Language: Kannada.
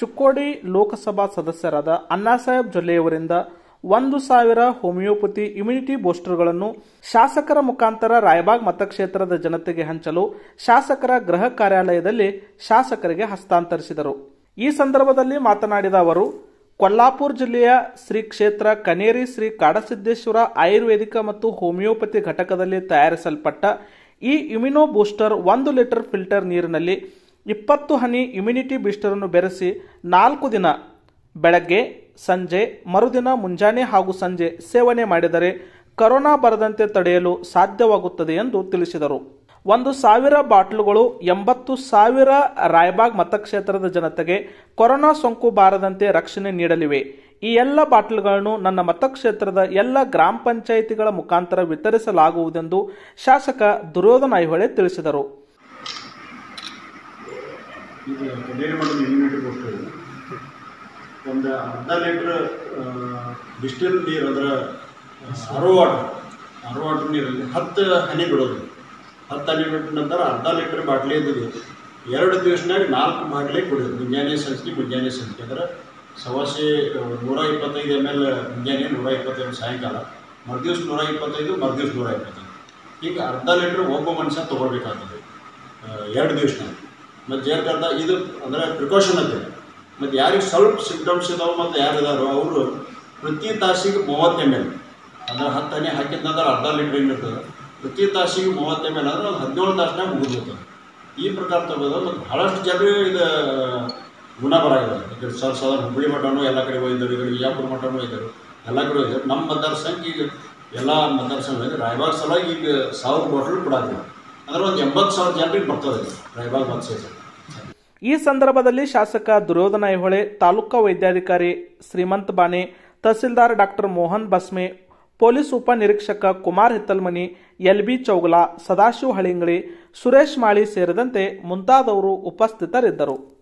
ಚಿಕ್ಕೋಡಿ ಲೋಕಸಭಾ ಸದಸ್ಯರಾದ ಅಣ್ಣಾಸಾಹೇಬ್ ಜೊಲ್ಲೆಯವರಿಂದ ಒಂದು ಸಾವಿರ ಹೋಮಿಯೋಪತಿ ಇಮ್ಯುನಿಟಿ ಬೂಸ್ಟರ್ಗಳನ್ನು ಶಾಸಕರ ಮುಖಾಂತರ ರಾಯಬಾಗ್ ಮತಕ್ಷೇತ್ರದ ಜನತೆಗೆ ಹಂಚಲು ಶಾಸಕರ ಗೃಹ ಕಾರ್ಯಾಲಯದಲ್ಲಿ ಶಾಸಕರಿಗೆ ಹಸ್ತಾಂತರಿಸಿದರು ಈ ಸಂದರ್ಭದಲ್ಲಿ ಮಾತನಾಡಿದ ಅವರು ಕೊಲ್ಲಾಪುರ ಜಿಲ್ಲೆಯ ಶ್ರೀ ಕ್ಷೇತ್ರ ಕನೇರಿ ಶ್ರೀ ಕಾಡಸಿದ್ದೇಶ್ವರ ಆಯುರ್ವೇದಿಕ ಮತ್ತು ಹೋಮಿಯೋಪತಿ ಘಟಕದಲ್ಲಿ ತಯಾರಿಸಲ್ಪಟ್ಟ ಈ ಇಮ್ಯುನೋ ಬೂಸ್ಟರ್ ಒಂದು ಲೀಟರ್ ಫಿಲ್ಟರ್ ನೀರಿನಲ್ಲಿ ಇಪ್ಪತ್ತು ಹನಿ ಇಮ್ಯುನಿಟಿ ಬೂಸ್ಟರ್ ಅನ್ನು ಬೆರೆಸಿ ನಾಲ್ಕು ದಿನ ಬೆಳಗ್ಗೆ ಸಂಜೆ ಮರುದಿನ ಮುಂಜಾನೆ ಹಾಗೂ ಸಂಜೆ ಸೇವನೆ ಮಾಡಿದರೆ ಕರೋನಾ ಬರದಂತೆ ತಡೆಯಲು ಸಾಧ್ಯವಾಗುತ್ತದೆ ಎಂದು ತಿಳಿಸಿದರು ಒಂದು ಸಾವಿರ ಬಾಟ್ಲುಗಳು ಎಂಬತ್ತು ಸಾವಿರ ರಾಯಬಾಗ್ ಮತಕ್ಷೇತ್ರದ ಜನತೆಗೆ ಕೊರೋನಾ ಸೋಂಕು ಬಾರದಂತೆ ರಕ್ಷಣೆ ನೀಡಲಿವೆ ಈ ಎಲ್ಲ ಬಾಟ್ಲುಗಳನ್ನು ನನ್ನ ಮತಕ್ಷೇತ್ರದ ಎಲ್ಲ ಗ್ರಾಮ ಪಂಚಾಯಿತಿಗಳ ಮುಖಾಂತರ ವಿತರಿಸಲಾಗುವುದೆಂದು ಶಾಸಕ ದುರ್ಯೋಧನ ಐಹೊಳೆ ತಿಳಿಸಿದರು ಇದು ಕಡೇರಿ ಮಠದ ಇಮ್ಯುನಿಟಿ ಬೂಸ್ಟರ್ ಇದು ಒಂದು ಅರ್ಧ ಲೀಟ್ರ್ ಡಿಸ್ಟಿಲ್ ನೀರು ಅದರ ಅರೋ ವಾಟರ್ ಅರೋ ವಾಟರ್ ನೀರಲ್ಲಿ ಹತ್ತು ಹನಿ ಬಿಡೋದು ಹತ್ತು ಹನಿ ಬಿಟ್ಟ ನಂತರ ಅರ್ಧ ಲೀಟ್ರ್ ಬಾಟ್ಲಿ ಇದ್ದದು ಎರಡು ದಿವಸನಾಗ ನಾಲ್ಕು ಬಾಟ್ಲಿ ಕುಡಿಯೋದು ಮುಂಜಾನೆ ಸಂಜೆ ಮುಂಜಾನೆ ಸಂಜೆ ಅಂದ್ರೆ ಸವಾಸೆ ನೂರ ಇಪ್ಪತ್ತೈದು ಎಮ್ ಎಲ್ ಮುಂಜಾನೆ ನೂರ ಇಪ್ಪತ್ತೈದು ಸಾಯಂಕಾಲ ಮರುದಿವ್ಸ ನೂರ ಇಪ್ಪತ್ತೈದು ಮರುದಿವ್ಸ ನೂರ ಇಪ್ಪತ್ತೈದು ಈಗ ಅರ್ಧ ಲೀಟ್ರ್ ಒಬ್ಬ ಮನುಷ್ಯ ತೊಗೊಳ್ಬೇಕಾಗ್ತದೆ ಎರಡು ದಿವಸನಾಗ ಮತ್ತು ಜೇರ್ಕರ್ದ ಇದು ಅಂದರೆ ಪ್ರಿಕಾಷನ್ ಅಂತ ಮತ್ತು ಯಾರಿಗೆ ಸ್ವಲ್ಪ ಸಿಂಪ್ಟಮ್ಸ್ ಇದಾವೆ ಮತ್ತು ಯಾರು ಇದಾರೋ ಅವರು ಪ್ರತಿ ತಾಸಿಗೆ ಮೂವತ್ತು ಎಮ್ ಎಲ್ ಅಂದ್ರೆ ಹತ್ತು ಹನಿ ಹಾಕಿದ ನಂತರ ಅರ್ಧ ಲೀಟ್ರ್ ಏನಿರ್ತದೆ ಪ್ರತಿ ತಾಸಿಗೆ ಮೂವತ್ತು ಎಮ್ ಎಲ್ ಅಂದ್ರೆ ಒಂದು ಹದಿನೇಳು ತಾಸಿನಾಗ ಮುಗಿದ್ಬಿಡ್ತದೆ ಈ ಪ್ರಕಾರ ತಗೋದು ಮತ್ತು ಭಾಳಷ್ಟು ಜನರು ಇದು ಗುಣ ಬರಾಗಿದೆ ಈ ಕಡೆ ಸರ್ ಸಾಧಾರಣ ಹುಬ್ಬಳ್ಳಿ ಮಠನೂ ಎಲ್ಲ ಕಡೆ ಹೋಗಿದ್ದರು ಈ ಕಡೆ ವಿಜಯಪುರ ಮಠನೂ ಇದ್ದರು ಎಲ್ಲ ಕಡೆ ಹೋಗಿದ್ದಾರೆ ನಮ್ಮ ಮತದಾರ ಸಂಖ್ಯೆ ಈಗ ಎಲ್ಲ ಮತದಾರ ಸಂಖ್ಯೆ ರಾಯಬಾಗ್ ಸಲುವಾಗಿ ಈಗ ಸಾವಿರ ಬಾಟಲ್ ಕೊಡಾಕಿಲ್ಲ ಅಂದ್ರೆ ಒಂದು ಎಂಬತ್ತು ಸಾವಿರ ಜನರಿಗೆ ಬರ್ತದೆ ರಾಯಬಾಗ್ ಮತಕ್ಷೇತ್ರ ಈ ಸಂದರ್ಭದಲ್ಲಿ ಶಾಸಕ ದುರ್ಯೋಧನ ಐಹೊಳೆ ತಾಲೂಕಾ ವೈದ್ಯಾಧಿಕಾರಿ ಶ್ರೀಮಂತ್ ಬಾನೆ ತಹಸೀಲ್ದಾರ್ ಡಾಕ್ಟರ್ ಮೋಹನ್ ಬಸ್ಮೆ ಪೊಲೀಸ್ ಉಪನಿರೀಕ್ಷಕ ಕುಮಾರ್ ಹಿತ್ತಲ್ಮನಿ ಎಲ್ಬಿ ಚೌಗಲಾ ಸದಾಶಿವ ಹಳಿಂಗಳಿ ಸುರೇಶ್ ಮಾಳಿ ಸೇರಿದಂತೆ ಮುಂತಾದವರು ಉಪಸ್ಥಿತರಿದ್ದರು